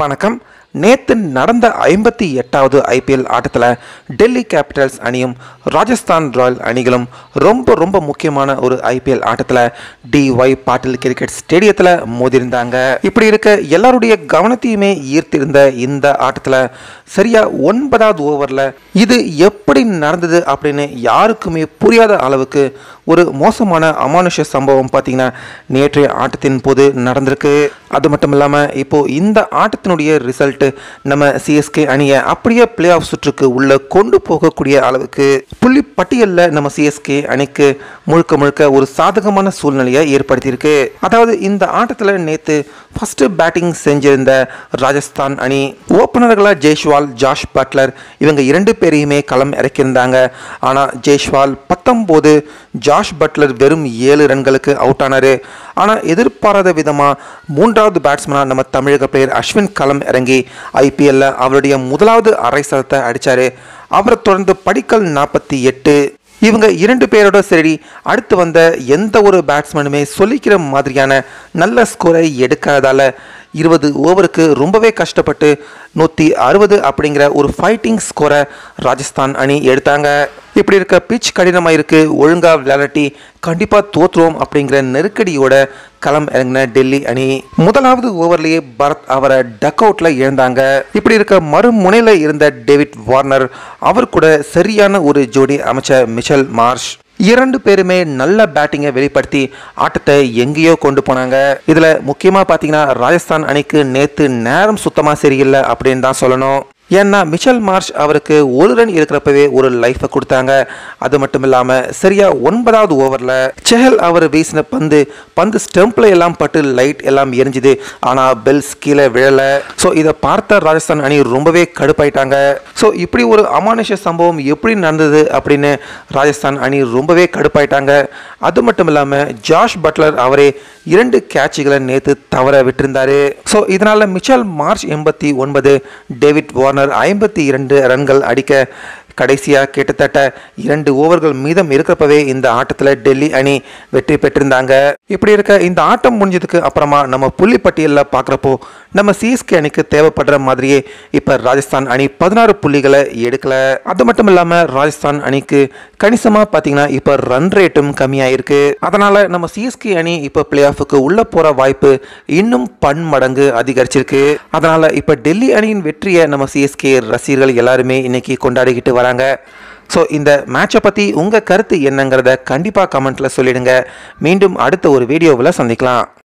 வணக்கம் நேற்று நடந்த ஐம்பத்தி எட்டாவது ஐபிஎல் ஆட்டத்தில் டெல்லி கேபிட்டல்ஸ் அணியும் ராஜஸ்தான் ராயல் அணிகளும் ரொம்ப ரொம்ப முக்கியமான ஒரு ஐபிஎல் ஆட்டத்தில் டிஒய் பாட்டில் கிரிக்கெட் ஸ்டேடியத்தில் மோதிருந்தாங்க இப்படி இருக்க எல்லாருடைய கவனத்தையுமே ஈர்த்திருந்த இந்த ஆட்டத்தில் சரியா ஒன்பதாவது ஓவரில் இது எப்படி நடந்தது அப்படின்னு யாருக்குமே புரியாத அளவுக்கு ஒரு மோசமான அமானுஷ சம்பவம் பார்த்தீங்கன்னா நேற்றைய ஆட்டத்தின் போது நடந்திருக்கு அது மட்டும் இல்லாமல் இப்போ இந்த ஆட்டத்தினுடைய ரிசல்ட் நம்ம சிஎஸ்கே அணியை அப்படியே பிளே ஆஃப் சுற்றுக்கு உள்ள கொண்டு போகக்கூடிய அளவுக்கு புள்ளி பட்டியலில் நம்ம சிஎஸ்கே அணிக்கு முழுக்க முழுக்க ஒரு சாதகமான சூழ்நிலையை ஏற்படுத்தியிருக்கு அதாவது இந்த ஆட்டத்தில் நேற்று ஃபர்ஸ்ட் பேட்டிங் செஞ்சிருந்த ராஜஸ்தான் அணி ஓப்பனர்களாக ஜெய்ஷ்வால் ஜாஷ் பட்லர் இவங்க இரண்டு பேரையுமே களம் இறக்கியிருந்தாங்க ஆனால் ஜெய்ஷ்வால் பத்தொம்போது ஜாஷ் பட்லர் வெறும் ஏழு ரன்களுக்கு அவுட் ஆனார் ஆனால் எதிர்பாராத விதமாக மூன்றாவது பேட்ஸ்மனாக நம்ம தமிழக பிளேயர் அஸ்வின் களம் இறங்கி ஐபிஎல்ல அவருடைய முதலாவது அரை சதத்தை அடித்தார் அவரை தொடர்ந்து படிக்கல் நாற்பத்தி எட்டு இவங்க இரண்டு பேரோட சரி அடுத்து வந்த எந்த ஒரு பேட்ஸ்மேனுமே சொல்லிக்கிற மாதிரியான நல்ல ஸ்கோரை எடுக்காததால் இருபது ஓவருக்கு ரொம்பவே கஷ்டப்பட்டு நூற்றி அறுபது அப்படிங்கிற ஒரு ஃபைட்டிங் ஸ்கோரை ராஜஸ்தான் அணி எடுத்தாங்க இப்படி இருக்க பிச் கடினமாக இருக்குது ஒழுங்காக விளையாட்டி கண்டிப்பாக தோற்றுவோம் அப்படிங்கிற நெருக்கடியோட களம் இறங்கின டெல்லி அணி முதலாவது ஓவர்லேயே பரத் அவரை டக் அவுட்டில் இழந்தாங்க இப்படி இருக்க மறுமுனையில் இருந்த டேவிட் வார்னர் அவர் கூட சரியான ஒரு ஜோடி அமைச்ச மிச்சல் மார்ஷ் இரண்டு பேருமே நல்ல பேட்டிங்கை வெளிப்படுத்தி ஆட்டத்தை எங்கேயோ கொண்டு போனாங்க இதில் முக்கியமாக பார்த்தீங்கன்னா ராஜஸ்தான் அணிக்கு நேற்று நேரம் சுத்தமாக சரியில்லை அப்படின்னு தான் சொல்லணும் ஏன்னா மிச்சல் மார்ஷ் அவருக்கு ஒரு ரன் இருக்கிறப்பவே ஒரு லைஃபை கொடுத்தாங்க அது மட்டும் இல்லாமல் சரியா ஒன்பதாவது ஓவரில் செஹல் அவர் வீசின பந்து பந்து ஸ்டெம்பில் எல்லாம் பட்டு லைட் எல்லாம் எரிஞ்சுது ஆனால் பெல்ஸ் கீழே விழலை ஸோ இதை பார்த்த ராஜஸ்தான் அணி ரொம்பவே கடுப்பாயிட்டாங்க ஸோ இப்படி ஒரு அமானுஷ சம்பவம் எப்படி நடந்தது அப்படின்னு ராஜஸ்தான் அணி ரொம்பவே கடுப்பாயிட்டாங்க அது மட்டும் இல்லாமல் ஜாஷ் பட்லர் அவரே இரண்டு கேட்சுகளை நேற்று தவற விட்டிருந்தாரு ஸோ இதனால் மிச்சல் மார்ச் எண்பத்தி ஒன்பது டேவிட் வார்னர் ஐம்பத்தி இரண்டு ரன்கள் அடிக்க கடைசியாக கிட்டத்தட்ட இரண்டு ஓவர்கள் மீதம் இருக்கிறப்பவே இந்த ஆட்டத்தில் டெல்லி அணி வெற்றி பெற்றிருந்தாங்க இப்படி இருக்க இந்த ஆட்டம் முடிஞ்சதுக்கு அப்புறமா நம்ம புள்ளி பட்டியலில் பார்க்குறப்போ நம்ம சிஎஸ்கே அணிக்கு தேவைப்படுற மாதிரியே இப்போ ராஜஸ்தான் அணி பதினாறு புள்ளிகளை எடுக்கல அது மட்டும் இல்லாமல் ராஜஸ்தான் அணிக்கு கணிசமாக பார்த்தீங்கன்னா இப்போ ரன் ரேட்டும் கம்மியாயிருக்கு அதனால் நம்ம சிஎஸ்கே அணி இப்போ பிளே ஆஃபுக்கு உள்ளே போகிற வாய்ப்பு இன்னும் பன்மடங்கு அதிகரிச்சிருக்கு அதனால் இப்போ டெல்லி அணியின் வெற்றியை நம்ம சிஎஸ்கே ரசிகர்கள் எல்லாருமே இன்னைக்கு கொண்டாடிக்கிட்டு வராங்க ஸோ இந்த மேட்சை பற்றி உங்கள் கருத்து என்னங்கிறத கண்டிப்பாக கமெண்ட்டில் சொல்லிடுங்க மீண்டும் அடுத்த ஒரு வீடியோவில் சந்திக்கலாம்